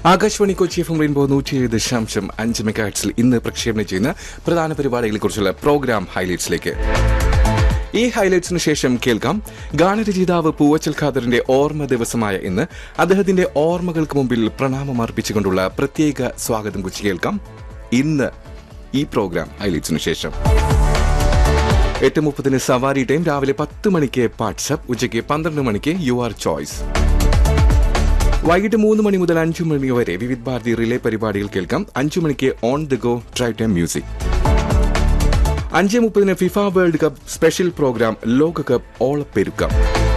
Akashvani Kochi FM എം റെയിൻബോ നൂറ്റിയേഴ് ദശാംശം അഞ്ച് മെഗാഹെറ്റ്സിൽ ഇന്ന് പ്രക്ഷേപണം ചെയ്യുന്ന പ്രധാന പരിപാടികളെക്കുറിച്ചുള്ള പ്രോഗ്രാം ഹൈലൈറ്റ്സിലേക്ക് ഈ ഹൈലൈറ്റ്സിന് ശേഷം കേൾക്കാം ഗാനരചയിതാവ് പൂവച്ചൽ ഖാദറിന്റെ ഓർമ്മ ദിവസമായ ഇന്ന് അദ്ദേഹത്തിന്റെ ഓർമ്മകൾക്ക് മുമ്പിൽ പ്രണാമം അർപ്പിച്ചുകൊണ്ടുള്ള പ്രത്യേക സ്വാഗതം കുറിച്ച് കേൾക്കാം ഇന്ന് ഈ പ്രോഗ്രാം ഹൈലൈറ്റ്സിന് ശേഷം എട്ട് മുപ്പതിന് സവാരി ടൈം രാവിലെ പത്ത് മണിക്ക് വാട്സപ്പ് ഉച്ചയ്ക്ക് പന്ത്രണ്ട് മണിക്ക് യു ആർ ചോയ്സ് വൈകിട്ട് മൂന്ന് മണി മുതൽ അഞ്ചു മണി വരെ വിവിധ് ഭാരതി റിലേ പരിപാടികൾ കേൾക്കാം അഞ്ചു മണിക്ക് on the go drive time music അഞ്ച് മുപ്പതിന് FIFA world cup special programme ലോകകപ്പ് ഓളപ്പെരുക്കം